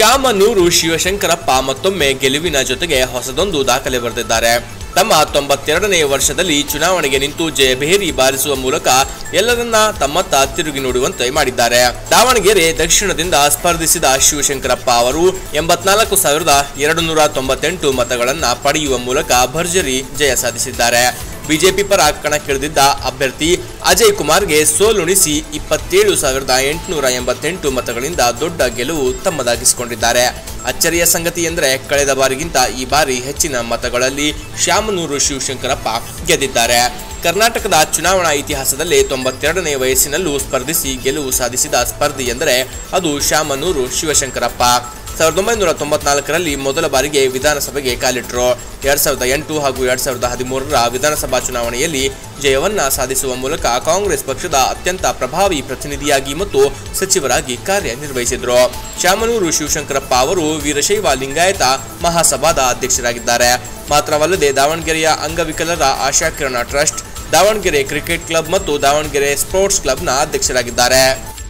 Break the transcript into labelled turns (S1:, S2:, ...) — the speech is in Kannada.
S1: ಶಾಮನೂರು ಶಿವಶಂಕರಪ್ಪ ಮತ್ತೊಮ್ಮೆ ಗೆಲುವಿನ ಜೊತೆಗೆ ಹೊಸದೊಂದು ದಾಖಲೆ ಬರೆದಿದ್ದಾರೆ ತಮ್ಮ ತೊಂಬತ್ತೆರಡನೇ ವರ್ಷದಲ್ಲಿ ಚುನಾವಣೆಗೆ ನಿಂತು ಜಯಭೇರಿ ಬಾರಿಸುವ ಮೂಲಕ ಎಲ್ಲರನ್ನ ತಮ್ಮತ್ತ ತಿರುಗಿ ನೋಡುವಂತೆ ಮಾಡಿದ್ದಾರೆ ದಾವಣಗೆರೆ ದಕ್ಷಿಣದಿಂದ ಸ್ಪರ್ಧಿಸಿದ ಶಿವಶಂಕರಪ್ಪ ಅವರು ಎಂಬತ್ನಾಲ್ಕು ಸಾವಿರದ ಎರಡು ನೂರ ತೊಂಬತ್ತೆಂಟು ಮತಗಳನ್ನ ಪಡೆಯುವ ಮೂಲಕ ಭರ್ಜರಿ ಜಯ ಸಾಧಿಸಿದ್ದಾರೆ ಬಿಜೆಪಿ ಪರ ಕಣಕ್ಕಿಳಿದಿದ್ದ ಅಭ್ಯರ್ಥಿ ಅಜಯ್ ಕುಮಾರ್ಗೆ ಸೋಲುಣಿಸಿ ಇಪ್ಪತ್ತೇಳು ಸಾವಿರದ ಎಂಟುನೂರ ಎಂಬತ್ತೆಂಟು ಮತಗಳಿಂದ ದೊಡ್ಡ ಗೆಲುವು ತಮ್ಮದಾಗಿಸಿಕೊಂಡಿದ್ದಾರೆ ಅಚ್ಚರಿಯ ಸಂಗತಿ ಎಂದರೆ ಕಳೆದ ಬಾರಿಗಿಂತ ಈ ಬಾರಿ ಹೆಚ್ಚಿನ ಮತಗಳಲ್ಲಿ ಶ್ಯಾಮನೂರು ಶಿವಶಂಕರಪ್ಪ ಗೆದ್ದಿದ್ದಾರೆ ಕರ್ನಾಟಕದ ಚುನಾವಣಾ ಇತಿಹಾಸದಲ್ಲೇ ತೊಂಬತ್ತೆರಡನೇ ವಯಸ್ಸಿನಲ್ಲೂ ಸ್ಪರ್ಧಿಸಿ ಗೆಲುವು ಸಾಧಿಸಿದ ಸ್ಪರ್ಧಿ ಎಂದರೆ ಅದು ಶ್ಯಾಮನೂರು ಶಿವಶಂಕರಪ್ಪ ಸಾವಿರದ ಒಂಬೈನೂರ ತೊಂಬತ್ನಾಲ್ಕರಲ್ಲಿ ಮೊದಲ ಬಾರಿಗೆ ವಿಧಾನಸಭೆಗೆ ಕಾಲಿಟ್ಟರು ಎರಡ್ ಸಾವಿರದ ಎಂಟು ಹಾಗೂ ಎರಡ್ ಸಾವಿರದ ಹದಿಮೂರರ ವಿಧಾನಸಭಾ ಚುನಾವಣೆಯಲ್ಲಿ ಜಯವನ್ನ ಸಾಧಿಸುವ ಮೂಲಕ ಕಾಂಗ್ರೆಸ್ ಪಕ್ಷದ ಅತ್ಯಂತ ಪ್ರಭಾವಿ ಪ್ರತಿನಿಧಿಯಾಗಿ ಮತ್ತು ಸಚಿವರಾಗಿ ಕಾರ್ಯನಿರ್ವಹಿಸಿದರು ಶಾಮನೂರು ಶಿವಶಂಕರಪ್ಪ ಅವರು ವೀರಶೈವ ಲಿಂಗಾಯತ ಮಹಾಸಭಾದ ಅಧ್ಯಕ್ಷರಾಗಿದ್ದಾರೆ ಮಾತ್ರವಲ್ಲದೆ ದಾವಣಗೆರೆಯ ಅಂಗವಿಕಲರ Ashakirana trust Davanagere cricket club ಮತ್ತು ದಾವಣಗೆರೆ ಸ್ಪೋರ್ಟ್ಸ್ ಕ್ಲಬ್ನ ಅಧ್ಯಕ್ಷರಾಗಿದ್ದಾರೆ